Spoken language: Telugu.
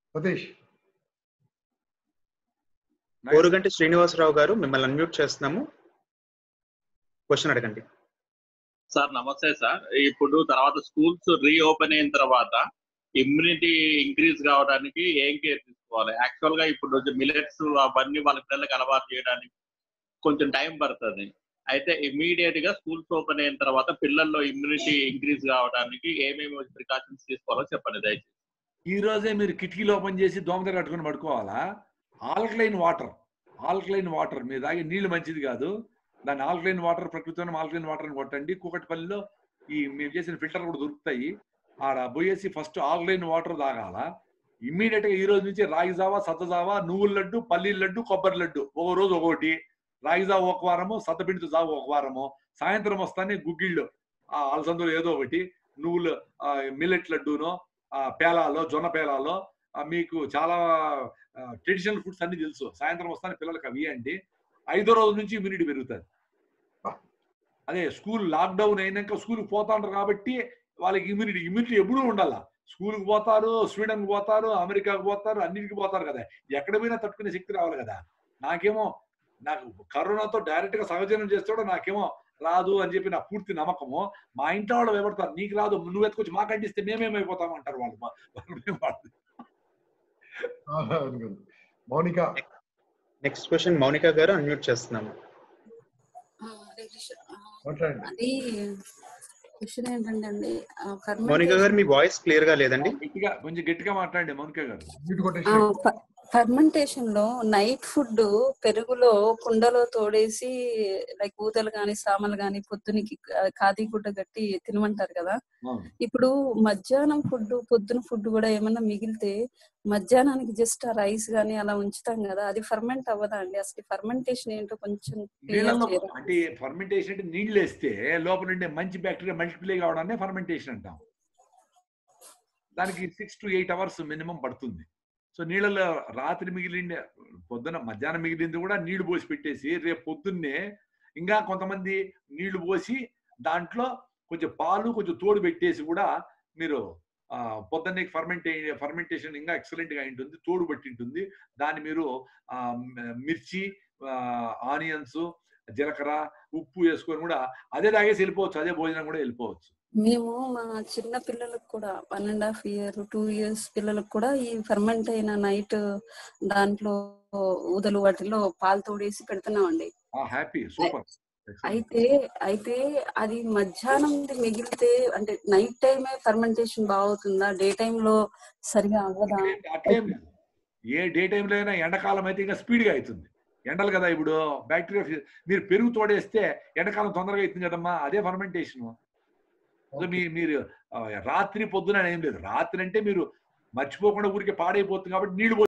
సతీష్ కోరుగంటి శ్రీనివాసరావు గారు మిమ్మల్ని అన్మ్యూట్ చేస్తున్నాము క్వశ్చన్ అడగండి సార్ నమస్తే సార్ ఇప్పుడు తర్వాత స్కూల్స్ రీఓపెన్ అయిన తర్వాత ఇమ్యూనిటీ ఇంక్రీజ్ కావడానికి ఏం కేర్ తీసుకోవాలి యాక్చువల్ గా ఇప్పుడు మిలెట్స్ అవన్నీ వాళ్ళ పిల్లలకి అలవాటు చేయడానికి కొంచెం టైం పడుతుంది అయితే ఇమీడియట్ గా స్కూల్స్ ఓపెన్ అయిన తర్వాత పిల్లల్లో ఇమ్యూనిటీ ఇంక్రీజ్ కావడానికి ఏమేమి ప్రికాషన్స్ తీసుకోవాలో చెప్పండి దయచేసి ఈ రోజే మీరు కిటికీలు ఓపెన్ చేసి దోమత కట్టుకుని పడుకోవాలా ఆల్కలైన్ వాటర్ ఆల్కలైన్ వాటర్ మీరు తాగే నీళ్లు మంచిది కాదు దాన్ని ఆల్కలైన్ వాటర్ ప్రకృతిలో ఆల్కలైన్ వాటర్ అని కొట్టండి కూకట్పల్లిలో ఈ మేము చేసిన ఫిల్టర్ కూడా దొరుకుతాయి ఆడ పోయేసి ఫస్ట్ ఆల్కలైన్ వాటర్ తాగాల ఇమ్మీడియట్ గా ఈ రోజు నుంచి రాగి జావా సద్ద జావా నువ్వుల లడ్డు పల్లీల లడ్డు కొబ్బరి లడ్డు ఒక రోజు ఒకటి రాగి జావ ఒక వారము సద్దపిండితో జావ ఒక వారము సాయంత్రం వస్తానే గుగ్గిళ్ళు ఆ అలసందులు ఏదో ఒకటి నువ్వులు మిల్లెట్ లడ్డూనో ఆ పేలాలో జొన్న పేలాలో ఆ, మీకు చాలా ట్రెడిషనల్ ఫుడ్స్ అన్ని తెలుసు సాయంత్రం వస్తానే పిల్లలకి అవి అండి ఐదో రోజు నుంచి ఇమ్యూనిటీ పెరుగుతుంది అదే స్కూల్ లాక్డౌన్ అయినాక స్కూల్కి పోతా ఉంటారు కాబట్టి వాళ్ళకి ఇమ్యూనిటీ ఇమ్యూనిటీ ఎప్పుడూ ఉండాల స్కూల్కి పోతారు స్వీడన్కి పోతారు అమెరికాకి పోతారు అన్నిటికి పోతారు కదా ఎక్కడ పోయినా తట్టుకునే శక్తి రావాలి కదా నాకేమో నాకు కరోనాతో డైరెక్ట్ గా సహజీవనం చేస్తే కూడా నాకేమో రాదు అని చెప్పి నా పూర్తి నమ్మకము మా ఇంట్లో వాళ్ళు ఎవడతారు నీకు రాదు నువ్వు ఎత్తుకొచ్చి మాకు అంటిస్తే మేమేమైపోతాం అంటారు వాళ్ళు మా- వాళ్ళు మేము వాళ్ళు. మౌనిక నెక్స్ట్ క్వశ్చన్ మౌనిక గారు అన్మ్యూట్ చేస్తున్నాము మాట్లాడండి అది క్వశ్చన్ ఏంటంటే అండి మౌనిక గారు మీ వాయిస్ క్లియర్ గా లేదండి గట్టిగా కొంచెం గట్టిగా మాట్లాడండి మౌనిక గారు మ్యూట్ కొట్టేసి ఫర్మెంటేషన్ లో నైట్ ఫుడ్ పెరుగులో కుండలో తోడేసి లైక్ ఊతలు గాని సామలు గాని పొద్దునికి కాది గుడ్డ గట్టి తినమంటారు కదా అవును. ఇప్పుడు మధ్యాహ్నం ఫుడ్ పొద్దున ఫుడ్ కూడా ఏమన్నా మిగిలితే మధ్యాహ్నానికి జస్ట్ ఆ రైస్ గాని అలా ఉంచుతాం కదా అది ఫర్మెంట్ అవ్వదా అండి అసలు ఫర్మెంటేషన్ ఏంటో కొంచెం క్లియర్ నీళ్ళలో చేయరా అంటే ఫర్మెంటేషన్ అంటే నీళ్ళు వేస్తే లోపల ఉండే మంచి బ్యాక్టీరియా మల్టిప్లై కావడాన్ని ఫర్మెంటేషన్ అంటాం దానికి six to eight hours minimum పడుతుంది సో నీళ్ళలో రాత్రి మిగిలిండే పొద్దున మధ్యాహ్నం మిగిలింది కూడా నీళ్లు పోసి పెట్టేసి రేపు పొద్దున్నే ఇంకా కొంతమంది నీళ్లు పోసి దాంట్లో కొంచెం పాలు కొంచెం తోడు పెట్టేసి కూడా మీరు ఆ, పొద్దున్నే ఫర్మెంటే ఫర్మెంటేషన్ ఇంకా ఎక్సలెంట్ గా ఉంటుంది తోడు పట్టి ఉంటుంది దాన్ని మీరు ఆ, మ- మిర్చి ఆనియన్స్ జీలకర్ర ఉప్పు వేసుకొని కూడా అదే తాగేసి వెళ్ళిపోవచ్చు అదే భోజనం కూడా వెళ్ళిపోవచ్చు మేము మా చిన్న పిల్లలకు కూడా one and half year two years పిల్లలకు కూడా ఈ ఫర్మెంట్ అయిన నైట్ దాంట్లో ఊదలు వాటిలో పాలు తోడేసి పెడుతున్నామండి హ్యాపీ సూపర్ అయితే అయితే అది మధ్యాహ్నం మిగిలితే అంటే నైట్ టైమే ఫర్మెంటేషన్ బాగుతుందా డే లో సరిగా అవ్వదా అట్లేం లేదు ఏ డే టైంలో అయినా ఎండాకాలం అయితే ఇంకా స్పీడ్గా అవుతుంది ఎండలు కదా ఇప్పుడు బ్యాక్టీరియా మీరు పెరుగు తోడేస్తే ఎండాకాలం తొందరగా అవుతుంది కదమ్మా అదే ఫర్మెంటేషన్ సో మీ మీరు ఆ, రాత్రి పొద్దున అని ఏం లేదు రాత్రి అంటే మీరు మర్చిపోకుండా ఊరికే పాడైపోతుంది కాబట్టి నీళ్లు